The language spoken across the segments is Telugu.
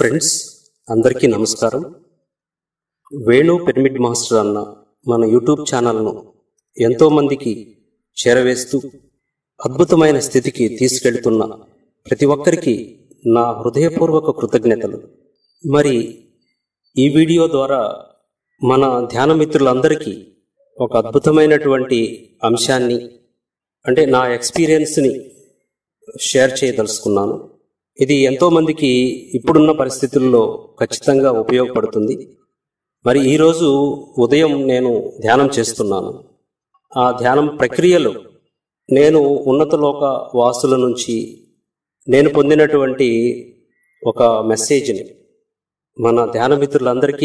ఫ్రెండ్స్ అందరికీ నమస్కారం వేణు పిరమిడ్ మాస్టర్ అన్న మన యూట్యూబ్ ఛానల్ను ఎంతో మందికి చేరవేస్తూ అద్భుతమైన స్థితికి తీసుకెళ్తున్న ప్రతి ఒక్కరికి నా హృదయపూర్వక కృతజ్ఞతలు మరి ఈ వీడియో ద్వారా మన ధ్యాన మిత్రులందరికీ ఒక అద్భుతమైనటువంటి అంశాన్ని అంటే నా ఎక్స్పీరియన్స్ని షేర్ చేయదలుచుకున్నాను ఇది ఎంతో మందికి ఇప్పుడున్న పరిస్థితుల్లో ఖచ్చితంగా ఉపయోగపడుతుంది మరి ఈరోజు ఉదయం నేను ధ్యానం చేస్తున్నాను ఆ ధ్యానం ప్రక్రియలో నేను ఉన్నతలోక వాసుల నుంచి నేను పొందినటువంటి ఒక మెసేజ్ని మన ధ్యాన మిత్రులందరికీ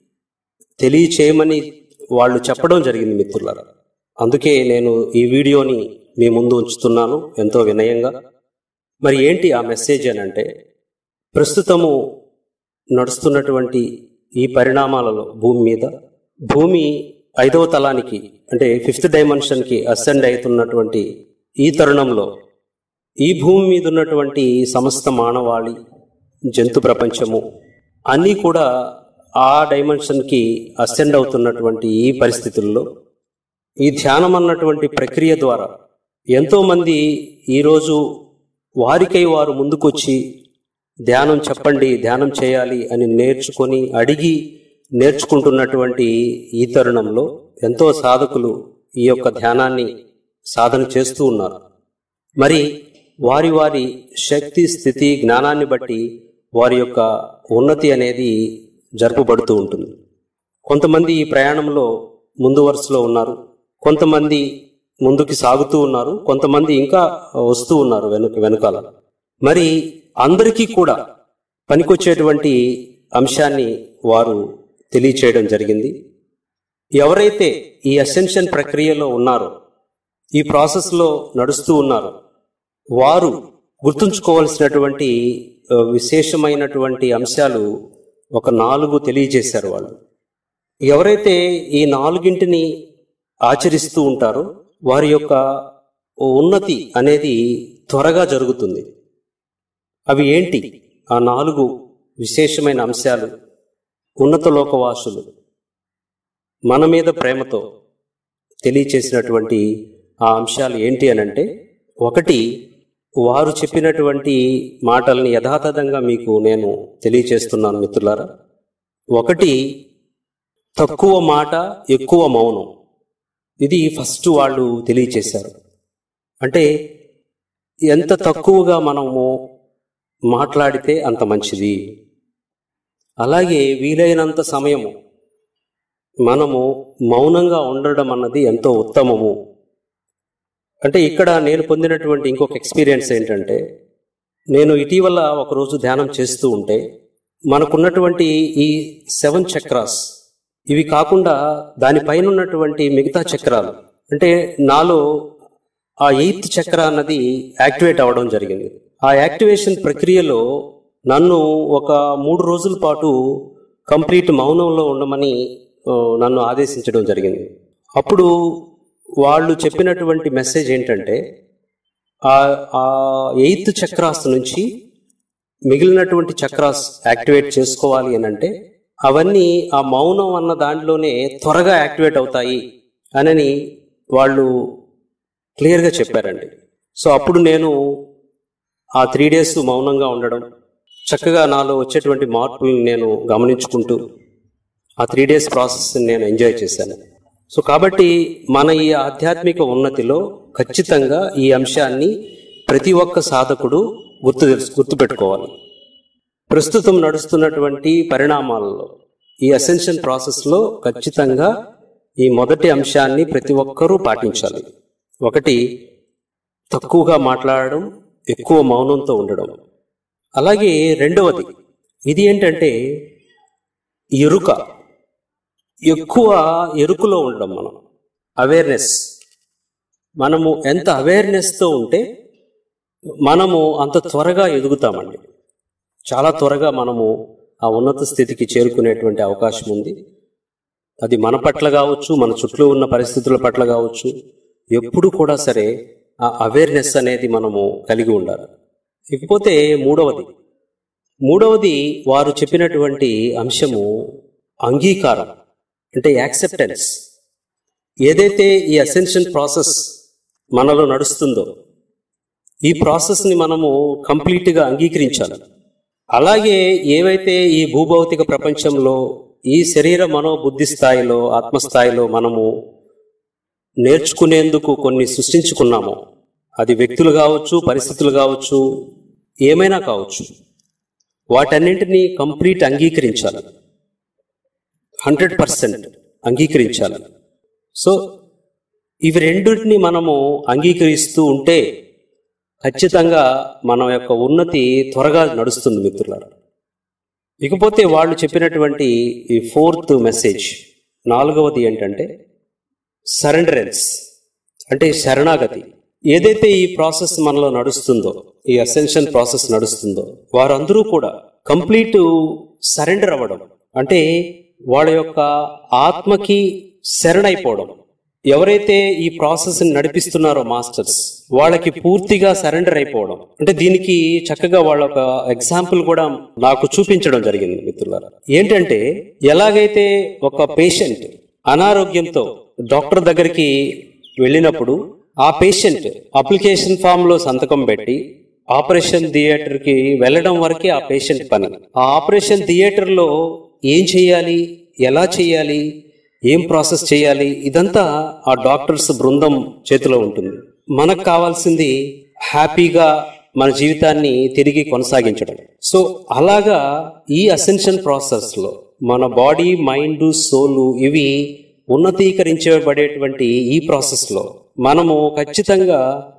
తెలియచేయమని వాళ్ళు చెప్పడం జరిగింది మిత్రులారా అందుకే నేను ఈ వీడియోని మీ ముందు ఉంచుతున్నాను ఎంతో వినయంగా మరి ఏంటి ఆ మెసేజ్ అని అంటే ప్రస్తుతము నడుస్తున్నటువంటి ఈ పరిణామాలలో భూమి మీద భూమి ఐదవ తలానికి అంటే ఫిఫ్త్ డైమెన్షన్కి అసెండ్ అవుతున్నటువంటి ఈ తరుణంలో ఈ భూమి మీద ఉన్నటువంటి సమస్త మానవాళి జంతు ప్రపంచము అన్నీ కూడా ఆ డైమెన్షన్కి అసెండ్ అవుతున్నటువంటి ఈ పరిస్థితుల్లో ఈ ధ్యానం అన్నటువంటి ప్రక్రియ ద్వారా ఎంతో మంది ఈరోజు వారికై వారు ముందుకొచ్చి ధ్యానం చెప్పండి ధ్యానం చేయాలి అని నేర్చుకొని అడిగి నేర్చుకుంటున్నటువంటి ఈ తరుణంలో ఎంతో సాధకులు ఈ యొక్క ధ్యానాన్ని సాధన చేస్తూ ఉన్నారు మరి వారి వారి శక్తి స్థితి జ్ఞానాన్ని బట్టి వారి యొక్క ఉన్నతి అనేది జరుపబడుతూ ఉంటుంది కొంతమంది ఈ ప్రయాణంలో ముందు వరుసలో ఉన్నారు కొంతమంది ముందుకి సాగుతూ ఉన్నారు కొంతమంది ఇంకా వస్తూ ఉన్నారు వెనుక వెనుకాల మరి అందరికీ కూడా పనికొచ్చేటువంటి అంశాన్ని వారు తెలియచేయడం జరిగింది ఎవరైతే ఈ అసెన్షన్ ప్రక్రియలో ఉన్నారో ఈ ప్రాసెస్లో నడుస్తూ ఉన్నారో వారు గుర్తుంచుకోవాల్సినటువంటి ఆ, విశేషమైనటువంటి అంశాలు ఒక నాలుగు తెలియజేశారు వాళ్ళు ఎవరైతే ఈ నాలుగింటిని ఆచరిస్తూ ఉంటారో వారి యొక్క ఉన్నతి అనేది త్వరగా జరుగుతుంది అవి ఏంటి ఆ నాలుగు విశేషమైన అంశాలు ఉన్నత లోకవాసులు మన మీద ప్రేమతో తెలియచేసినటువంటి ఆ అంశాలు ఏంటి అని అంటే ఒకటి వారు చెప్పినటువంటి మాటల్ని యథాతథంగా మీకు నేను తెలియచేస్తున్నాను మిత్రులారా ఒకటి తక్కువ మాట ఎక్కువ మౌనం ఇది ఫస్ట్ వాళ్ళు తెలియచేశారు అంటే ఎంత తక్కువగా మనము మాట్లాడితే అంత మంచిది అలాగే వీలైనంత సమయము మనము మౌనంగా ఉండడం అన్నది ఎంతో ఉత్తమము అంటే ఇక్కడ నేను పొందినటువంటి ఇంకొక ఎక్స్పీరియన్స్ ఏంటంటే నేను ఇటీవల ఒకరోజు ధ్యానం చేస్తూ ఉంటే మనకున్నటువంటి ఈ సెవెన్ చక్రాస్ ఇవి కాకుండా దానిపైన ఉన్నటువంటి మిగతా చక్రాలు అంటే నాలో ఆ ఎయిత్ చక్ర అన్నది యాక్టివేట్ అవ్వడం జరిగింది ఆ యాక్టివేషన్ ప్రక్రియలో నన్ను ఒక మూడు రోజుల పాటు కంప్లీట్ మౌనంలో ఉండమని ఆ, నన్ను ఆదేశించడం జరిగింది అప్పుడు వాళ్ళు చెప్పినటువంటి మెసేజ్ ఏంటంటే ఆ ఆ ఎయిత్ చక్రాస్ నుంచి మిగిలినటువంటి చక్రాస్ యాక్టివేట్ చేసుకోవాలి అని అంటే అవన్నీ ఆ మౌనం అన్న దాంట్లోనే త్వరగా యాక్టివేట్ అవుతాయి అనని వాళ్ళు క్లియర్గా చెప్పారండి సో అప్పుడు నేను ఆ త్రీ డేస్ మౌనంగా ఉండడం చక్కగా నాలో వచ్చేటువంటి మార్పులను నేను గమనించుకుంటూ ఆ త్రీ డేస్ ప్రాసెస్ నేను ఎంజాయ్ చేశాను సో కాబట్టి మన ఈ ఆధ్యాత్మిక ఉన్నతిలో ఖచ్చితంగా ఈ అంశాన్ని ప్రతి ఒక్క సాధకుడు గుర్తు తెలుసు గుర్తుపెట్టుకోవాలి ప్రస్తుతం నడుస్తున్నటువంటి పరిణామాలలో ఈ అసెన్షన్ ప్రాసెస్లో ఖచ్చితంగా ఈ మొదటి అంశాన్ని ప్రతి ఒక్కరూ పాటించాలి ఒకటి తక్కువగా మాట్లాడడం ఎక్కువ మౌనంతో ఉండడం అలాగే రెండవది ఇది ఏంటంటే ఎరుక ఎక్కువ ఎరుకులో ఉండడం మనం అవేర్నెస్ మనము ఎంత అవేర్నెస్తో ఉంటే మనము అంత త్వరగా ఎదుగుతామండి చాలా త్వరగా మనము ఆ ఉన్నత స్థితికి చేరుకునేటువంటి అవకాశం ఉంది అది మన పట్ల కావచ్చు మన చుట్టూ ఉన్న పరిస్థితుల పట్ల కావచ్చు ఎప్పుడు కూడా సరే ఆ అవేర్నెస్ అనేది మనము కలిగి ఉండాలి ఇకపోతే మూడవది మూడవది వారు చెప్పినటువంటి అంశము అంగీకారం అంటే యాక్సెప్టెన్స్ ఏదైతే ఈ అసెన్షన్ ప్రాసెస్ మనలో నడుస్తుందో ఈ ప్రాసెస్ని మనము కంప్లీట్గా అంగీకరించాలి అలాగే ఏవైతే ఈ భూభౌతిక ప్రపంచంలో ఈ శరీర మనోబుద్ధి స్థాయిలో ఆత్మస్థాయిలో మనము నేర్చుకునేందుకు కొన్ని సృష్టించుకున్నామో అది వ్యక్తులు కావచ్చు పరిస్థితులు కావచ్చు ఏమైనా కావచ్చు వాటన్నింటినీ కంప్లీట్ అంగీకరించాలి హండ్రెడ్ పర్సెంట్ అంగీకరించాలి సో ఇవి రెండింటిని మనము అంగీకరిస్తూ ఉంటే ఖచ్చితంగా మన యొక్క ఉన్నతి త్వరగా నడుస్తుంది మిత్రులారా ఇకపోతే వాళ్ళు చెప్పినటువంటి ఈ ఫోర్త్ మెసేజ్ నాలుగవది ఏంటంటే సరెండరెన్స్ అంటే శరణాగతి ఏదైతే ఈ ప్రాసెస్ మనలో నడుస్తుందో ఈ అసెన్షన్ ప్రాసెస్ నడుస్తుందో వారందరూ కూడా కంప్లీట్ సరెండర్ అవ్వడం అంటే వాళ్ళ యొక్క ఆత్మకి శరణైపోవడం ఎవరైతే ఈ ప్రాసెస్ నడిపిస్తున్నారో మాస్టర్స్ వాళ్ళకి పూర్తిగా సరెండర్ అయిపోవడం అంటే దీనికి చక్కగా వాళ్ళ ఒక ఎగ్జాంపుల్ కూడా నాకు చూపించడం జరిగింది మిత్రులారా ఏంటంటే ఎలాగైతే ఒక పేషెంట్ అనారోగ్యంతో డాక్టర్ దగ్గరికి వెళ్ళినప్పుడు ఆ పేషెంట్ అప్లికేషన్ ఫామ్ లో సంతకం పెట్టి ఆపరేషన్ థియేటర్ కి వెళ్ళడం వరకే ఆ పేషెంట్ పని ఆ ఆపరేషన్ థియేటర్ లో ఏం చేయాలి ఎలా చేయాలి ఏం ప్రాసెస్ చేయాలి ఇదంతా ఆ డాక్టర్స్ బృందం చేతిలో ఉంటుంది మనకు కావాల్సింది హ్యాపీగా మన జీవితాన్ని తిరిగి కొనసాగించడం సో అలాగా ఈ అసెన్షన్ ప్రాసెస్ లో మన బాడీ మైండ్ సోలు ఇవి ఉన్నతీకరించబడేటువంటి ఈ ప్రాసెస్ లో మనము ఖచ్చితంగా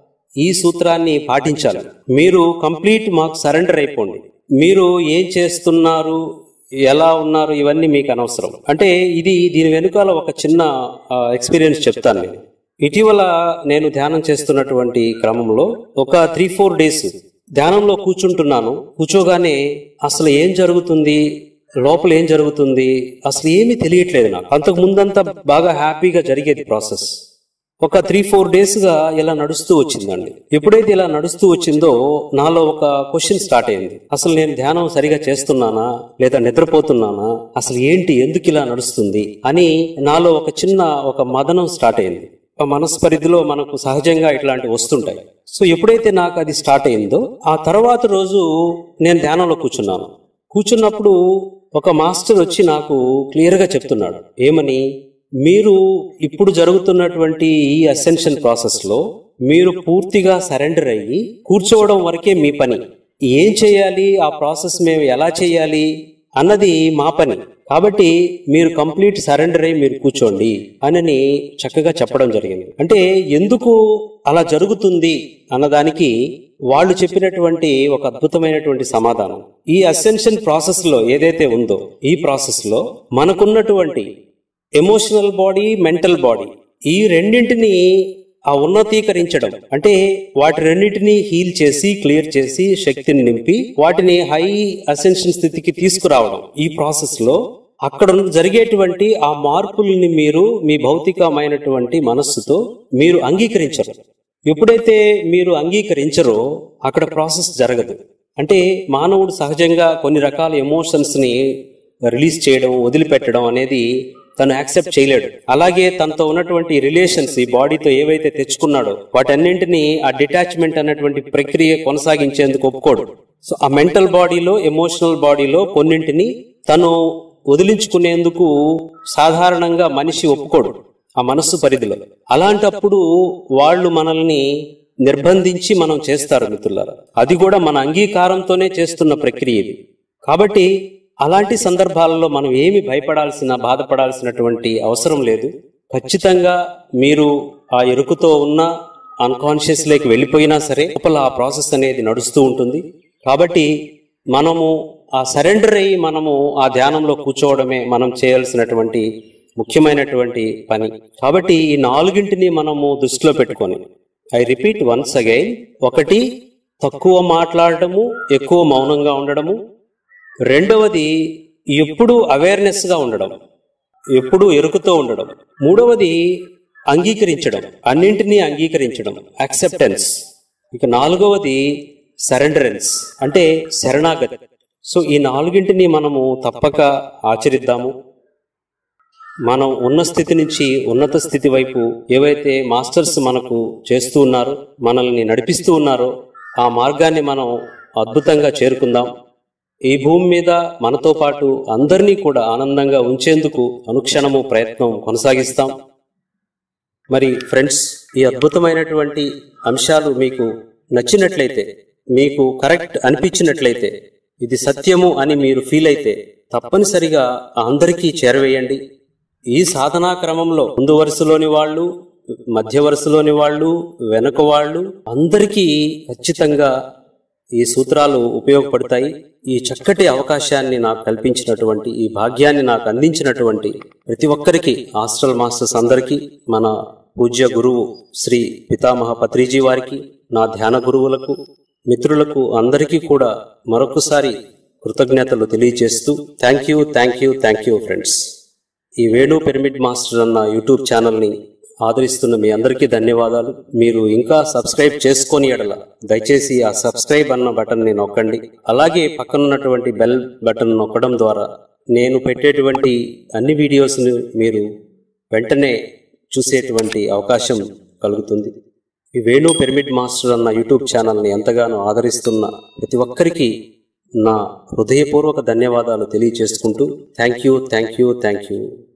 ఈ సూత్రాన్ని పాటించాలి మీరు కంప్లీట్ మాకు సరెండర్ అయిపోండి మీరు ఏం చేస్తున్నారు ఎలా ఉన్నారు ఇవన్నీ మీకు అనవసరం అంటే ఇది దీని వెనుకాల ఒక చిన్న ఎక్స్పీరియన్స్ చెప్తాను నేను ఇటీవల నేను ధ్యానం చేస్తున్నటువంటి క్రమంలో ఒక త్రీ ఫోర్ డేస్ ధ్యానంలో కూర్చుంటున్నాను కూర్చోగానే అసలు ఏం జరుగుతుంది లోపల ఏం జరుగుతుంది అసలు ఏమీ తెలియట్లేదు నాకు అంతకు ముందంతా బాగా హ్యాపీగా జరిగేది ప్రాసెస్ ఒక త్రీ ఫోర్ డేస్ గా ఇలా నడుస్తూ వచ్చిందండి ఎప్పుడైతే ఇలా నడుస్తూ వచ్చిందో నాలో ఒక క్వశ్చన్ స్టార్ట్ అయింది అసలు నేను ధ్యానం సరిగా చేస్తున్నానా లేదా నిద్రపోతున్నానా అసలు ఏంటి ఎందుకు ఇలా నడుస్తుంది అని నాలో ఒక చిన్న ఒక మదనం స్టార్ట్ అయింది ఆ మనస్ పరిధిలో మనకు సహజంగా ఇట్లాంటివి వస్తుంటాయి సో ఎప్పుడైతే నాకు అది స్టార్ట్ అయిందో ఆ తర్వాత రోజు నేను ధ్యానంలో కూర్చున్నాను కూర్చున్నప్పుడు ఒక మాస్టర్ వచ్చి నాకు క్లియర్ గా చెప్తున్నాడు ఏమని మీరు ఇప్పుడు జరుగుతున్నటువంటి ఈ అసెన్షన్ ప్రాసెస్ లో మీరు పూర్తిగా సరెండర్ అయ్యి కూర్చోవడం వరకే మీ పని ఏం చేయాలి ఆ ప్రాసెస్ మేము ఎలా చేయాలి అన్నది మా పని కాబట్టి మీరు కంప్లీట్ సరెండర్ అయ్యి మీరు కూర్చోండి అని చక్కగా చెప్పడం జరిగింది అంటే ఎందుకు అలా జరుగుతుంది అన్నదానికి వాళ్ళు చెప్పినటువంటి ఒక అద్భుతమైనటువంటి సమాధానం ఈ అసెన్షన్ ప్రాసెస్ లో ఏదైతే ఉందో ఈ ప్రాసెస్ లో మనకున్నటువంటి ఎమోషనల్ బాడీ మెంటల్ బాడీ ఈ రెండింటిని ఆ ఉన్నతీకరించడం అంటే వాటి రెండింటిని హీల్ చేసి క్లియర్ చేసి శక్తిని నింపి వాటిని హై అసెన్షన్ స్థితికి తీసుకురావడం ఈ ప్రాసెస్ లో అక్కడ జరిగేటువంటి ఆ మార్పుల్ని మీరు మీ భౌతికమైనటువంటి మనస్సుతో మీరు అంగీకరించరు ఎప్పుడైతే మీరు అంగీకరించరో అక్కడ ప్రాసెస్ జరగదు అంటే మానవుడు సహజంగా కొన్ని రకాల ఎమోషన్స్ ని రిలీజ్ చేయడం వదిలిపెట్టడం అనేది తను యాక్సెప్ట్ చేయలేడు అలాగే తనతో ఉన్నటువంటి రిలేషన్స్ ఈ బాడీతో ఏవైతే తెచ్చుకున్నాడో వాటన్నింటినీ ఆ డిటాచ్మెంట్ అన్నటువంటి ప్రక్రియ కొనసాగించేందుకు ఒప్పుకోడు సో ఆ మెంటల్ బాడీలో ఎమోషనల్ బాడీలో కొన్నింటిని తను వదిలించుకునేందుకు సాధారణంగా మనిషి ఒప్పుకోడు ఆ మనస్సు పరిధిలో అలాంటప్పుడు వాళ్ళు మనల్ని నిర్బంధించి మనం చేస్తారు మిత్రులారా అది కూడా మన అంగీకారంతోనే చేస్తున్న ప్రక్రియ ఇది కాబట్టి అలాంటి సందర్భాలలో మనం ఏమి భయపడాల్సిన బాధపడాల్సినటువంటి అవసరం లేదు ఖచ్చితంగా మీరు ఆ ఎరుకుతో ఉన్న అన్కాన్షియస్ లేకి వెళ్ళిపోయినా సరే లోపల ఆ ప్రాసెస్ అనేది నడుస్తూ ఉంటుంది కాబట్టి మనము ఆ సరెండర్ అయ్యి మనము ఆ ధ్యానంలో కూర్చోవడమే మనం చేయాల్సినటువంటి ముఖ్యమైనటువంటి పని కాబట్టి ఈ నాలుగింటిని మనము దృష్టిలో పెట్టుకొని ఐ రిపీట్ వన్స్ అగైన్ ఒకటి తక్కువ మాట్లాడటము ఎక్కువ మౌనంగా ఉండడము రెండవది ఎప్పుడు అవేర్నెస్ గా ఉండడం ఎప్పుడు ఎరుకుతో ఉండడం మూడవది అంగీకరించడం అన్నింటినీ అంగీకరించడం యాక్సెప్టెన్స్ ఇక నాలుగవది సరెండరెన్స్ అంటే శరణాగతి సో ఈ నాలుగింటిని మనము తప్పక ఆచరిద్దాము మనం ఉన్న స్థితి నుంచి ఉన్నత స్థితి వైపు ఏవైతే మాస్టర్స్ మనకు చేస్తూ ఉన్నారో మనల్ని నడిపిస్తూ ఉన్నారో ఆ మార్గాన్ని మనం అద్భుతంగా చేరుకుందాం ఈ భూమి మీద మనతో పాటు అందరినీ కూడా ఆనందంగా ఉంచేందుకు అనుక్షణము ప్రయత్నం కొనసాగిస్తాం మరి ఫ్రెండ్స్ ఈ అద్భుతమైనటువంటి అంశాలు మీకు నచ్చినట్లయితే మీకు కరెక్ట్ అనిపించినట్లయితే ఇది సత్యము అని మీరు ఫీల్ అయితే తప్పనిసరిగా అందరికీ చేరవేయండి ఈ సాధనా క్రమంలో ముందు వరుసలోని వాళ్ళు మధ్య వరుసలోని వాళ్ళు వెనుక వాళ్ళు అందరికీ ఖచ్చితంగా ఈ సూత్రాలు ఉపయోగపడతాయి ఈ చక్కటి అవకాశాన్ని నాకు కల్పించినటువంటి ఈ భాగ్యాన్ని నాకు అందించినటువంటి ప్రతి ఒక్కరికి హాస్టల్ మాస్టర్స్ అందరికీ మన పూజ్య గురువు శ్రీ పితామహ పత్రిజీ వారికి నా ధ్యాన గురువులకు మిత్రులకు అందరికీ కూడా మరొకసారి కృతజ్ఞతలు తెలియజేస్తూ thank you thank you thank you friends ఈ వేణు పిరమిడ్ మాస్టర్ అన్న యూట్యూబ్ ఛానల్ని ఆదరిస్తున్న మీ అందరికీ ధన్యవాదాలు మీరు ఇంకా సబ్స్క్రైబ్ చేసుకొని ఎడల దయచేసి ఆ సబ్స్క్రైబ్ అన్న బటన్ని నొక్కండి అలాగే పక్కనున్నటువంటి బెల్ బటన్ నొక్కడం ద్వారా నేను పెట్టేటువంటి అన్ని వీడియోస్ని మీరు వెంటనే చూసేటువంటి అవకాశం కలుగుతుంది ఈ వేణు పిరమిడ్ మాస్టర్ అన్న యూట్యూబ్ ఛానల్ని ఎంతగానో ఆదరిస్తున్న ప్రతి ఒక్కరికి నా హృదయపూర్వక ధన్యవాదాలు తెలియజేసుకుంటూ thank you thank you thank you